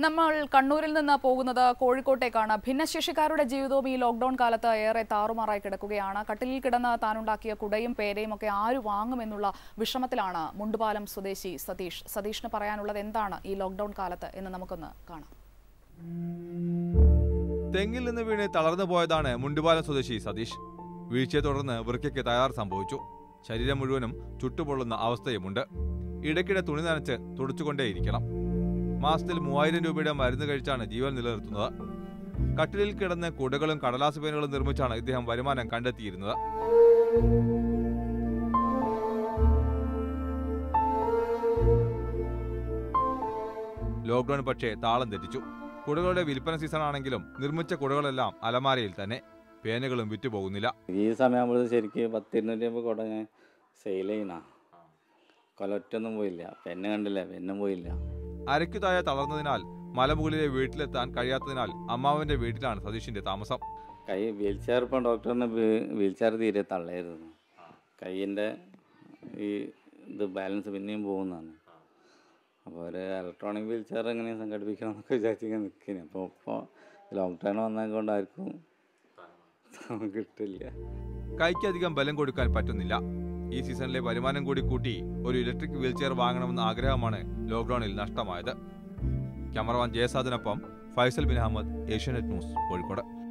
നമ്മൾ കണ്ണൂരിൽ നിന്ന് പോകുന്നത് കോഴിക്കോട്ടേക്കാണ് ഭിന്നശേഷിക്കാരുടെ ജീവിതവും ഈ ലോക്ക്ഡൌൺ കാലത്ത് ഏറെ താറുമാറായി കിടക്കുകയാണ് കട്ടിലിൽ കിടന്ന് താനുണ്ടാക്കിയ കുടയും പേരയും ഒക്കെ ആര് വാങ്ങുമെന്നുള്ള വിഷമത്തിലാണ് മുണ്ടുപാലം സ്വദേശി സതീഷ് സതീഷിന് പറയാനുള്ളത് എന്താണ് ഈ ലോക്ക്ഡൌൺ കാലത്ത് എന്ന് നമുക്കൊന്ന് കാണാം തെങ്ങിൽ നിന്ന് വീണ് തളർന്നു പോയതാണ് മുണ്ടുപാലം സ്വദേശി സതീഷ് വീഴ്ചയെ തുടർന്ന് വൃക്കയ്ക്ക് തയ്യാർ സംഭവിച്ചു ശരീരം മുഴുവനും ചുട്ടുപൊള്ളുന്ന അവസ്ഥയുമുണ്ട് ഇടയ്ക്കിടെ തുണി നനച്ച് തുടച്ചുകൊണ്ടേയിരിക്കണം മാസത്തിൽ മൂവായിരം രൂപയുടെ മരുന്ന് കഴിച്ചാണ് ജീവൻ നിലനിർത്തുന്നത് കട്ടിലിൽ കിടന്ന് കുടകളും കടലാസ് പേനുകളും നിർമ്മിച്ചാണ് ഇദ്ദേഹം വരുമാനം കണ്ടെത്തിയിരുന്നത് ലോക്ക്ഡൌൺ പക്ഷേ താളം തെറ്റിച്ചു കുടകളുടെ വിൽപ്പന സീസൺ ആണെങ്കിലും നിർമ്മിച്ച കുടകളെല്ലാം അലമാരയിൽ തന്നെ പേനകളും വിറ്റുപോകുന്നില്ല ഈ സമയമാകുമ്പോൾ ശരിക്ക് പത്തിരുന്നൂറ്റി അമ്പത് കുട ഞാൻ സെയിൽ ചെയ്യണ കൊലൊറ്റൊന്നും പോയില്ല പെണ്ണ് കണ്ടില്ല പെന്നും പോയില്ല അരയ്ക്കു താഴെ തളർന്നതിനാൽ മലമുകളിലെ വീട്ടിലെത്താൻ കഴിയാത്തതിനാൽ അമ്മാവന്റെ വീട്ടിലാണ് സതീഷിന്റെ താമസം കൈ വീൽ ചെയർ ഇപ്പം ഡോക്ടറിന് വീൽ ചെയർ തീരെ തള്ളായിരുന്നു കൈയിൻ്റെ ഈ ഇത് ബാലൻസ് പിന്നെയും പോകുന്നതാണ് അപ്പോൾ ഒരു ഇലക്ട്രോണിക് വീൽ ചെയർ എങ്ങനെ സംഘടിപ്പിക്കണം എന്നൊക്കെ വിചാരിച്ചിങ്ങനെ നിൽക്കുന്നു അപ്പോൾ ഇപ്പോൾ ലോക്ക്ഡൗൺ വന്നതുകൊണ്ട് ആർക്കും കിട്ടില്ല കൈക്കധികം ബലം കൊടുക്കാൻ പറ്റുന്നില്ല ഈ സീസണിലെ വരുമാനം കൂടി കൂട്ടി ഒരു ഇലക്ട്രിക് വീൽചെയർ വാങ്ങണമെന്ന ആഗ്രഹമാണ് ലോക്ക്ഡൌണിൽ നഷ്ടമായത് ക്യാമറമാൻ ജയസാദിനൊപ്പം ഫൈസൽ ബിൻ അഹമ്മദ് ഏഷ്യാനെറ്റ് ന്യൂസ് കോഴിക്കോട്